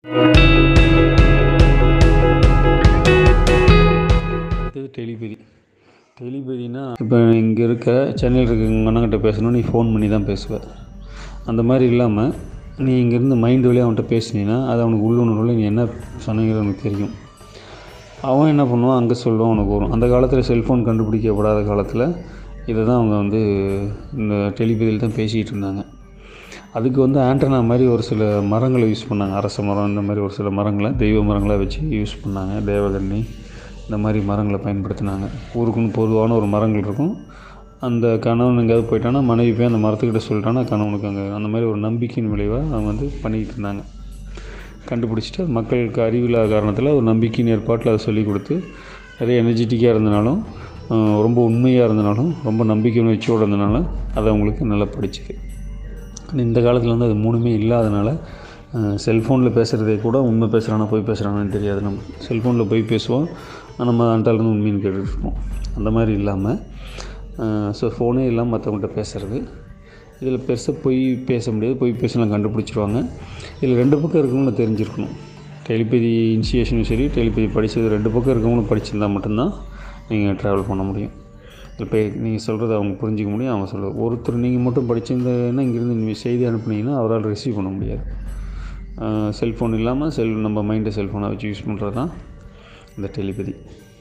இது டெலிபதி டெலிபதினா இப்போ இங்கே இருக்க சென்னையில் இருக்க உங்கள் அண்ணங்கிட்ட பேசணும் நீ ஃபோன் பண்ணி தான் பேசுவ அந்த மாதிரி இல்லாமல் நீ இங்கேருந்து மைண்டு வழியாக அவன்கிட்ட பேசுனீன்னா அது அவனுக்கு உள்ளுணர்வில் நீ என்ன சொன்னீங்கிறது அவனுக்கு தெரியும் அவன் என்ன பண்ணுவான் அங்கே சொல்லுவான் உனக்கு வரும் அந்த காலத்தில் செல்ஃபோன் கண்டுபிடிக்கப்படாத காலத்தில் இதை தான் அவங்க வந்து இந்த டெலிபதியில் தான் பேசிகிட்டு இருந்தாங்க அதுக்கு வந்து ஆண்டனா மாதிரி ஒரு சில மரங்களை யூஸ் பண்ணாங்க அரச மரம் இந்த மாதிரி ஒரு சில மரங்களை தெய்வ மரங்களை வச்சு யூஸ் பண்ணாங்க தேவகன்னி இந்த மாதிரி மரங்களை பயன்படுத்தினாங்க ஊருக்குன்னு பொதுவான ஒரு மரங்கள் இருக்கும் அந்த கணவன் எங்கேயாவது போயிட்டானா மனைவி போய் அந்த மரத்துக்கிட்ட சொல்லிட்டானா கணவனுக்கு அங்கே அந்த மாதிரி ஒரு நம்பிக்கையின் விளைவாக அவங்க வந்து பண்ணிக்கிட்டு இருந்தாங்க கண்டுபிடிச்சிட்டு அது மக்களுக்கு அறிவில்லாத காரணத்தில் ஒரு நம்பிக்கையின் ஏற்பாட்டில் அதை சொல்லிக் கொடுத்து நிறைய எனர்ஜெட்டிக்காக இருந்தனாலும் அஹ், ரொம்ப உண்மையாக இருந்தனாலும் ரொம்ப நம்பிக்கை உணர்ச்சியோடு இருந்தனால அது அவங்களுக்கு நல்லா படிச்சுது ஆனால் இந்த காலத்தில் வந்து அது மூணுமே இல்லாதனால செல்ஃபோனில் பேசுகிறதே கூட உண்மை பேசுகிறானா போய் பேசுகிறானான்னு தெரியாது நம்ம செல்ஃபோனில் போய் பேசுவோம் நம்ம அன்றாலேருந்து உண்மைன்னு கேட்டுட்டு இருப்போம் அந்த மாதிரி இல்லாமல் ஸோ ஃபோனே இல்லாமல் மற்றவங்கள்ட்ட பேசுகிறது இதில் பெருசாக பொய் பேச முடியாது பொய் பேசலாம் கண்டுபிடிச்சிருவாங்க இதில் ரெண்டு பக்கம் இருக்கவங்களும் தெரிஞ்சிருக்கணும் டெலிபதி இனிஷியேஷனும் சரி டெலிபதி படித்தது ரெண்டு பக்கம் இருக்கவங்களும் படிச்சிருந்தா மட்டும்தான் நீங்கள் ட்ராவல் பண்ண முடியும் இப்போ நீங்கள் சொல்கிறத அவங்க புரிஞ்சிக்க முடியும் அவங்க சொல்கிறது ஒருத்தர் நீங்கள் மட்டும் படிச்சிருந்தீங்கன்னா இங்கேருந்து நீங்கள் செய்தி அனுப்புனீங்கன்னா அவரால் ரிசீவ் பண்ண முடியாது செல்ஃபோன் இல்லாமல் செல் நம்ம மைண்டை செல்ஃபோனை வச்சு யூஸ் பண்ணுறது தான் இந்த டெலிபதி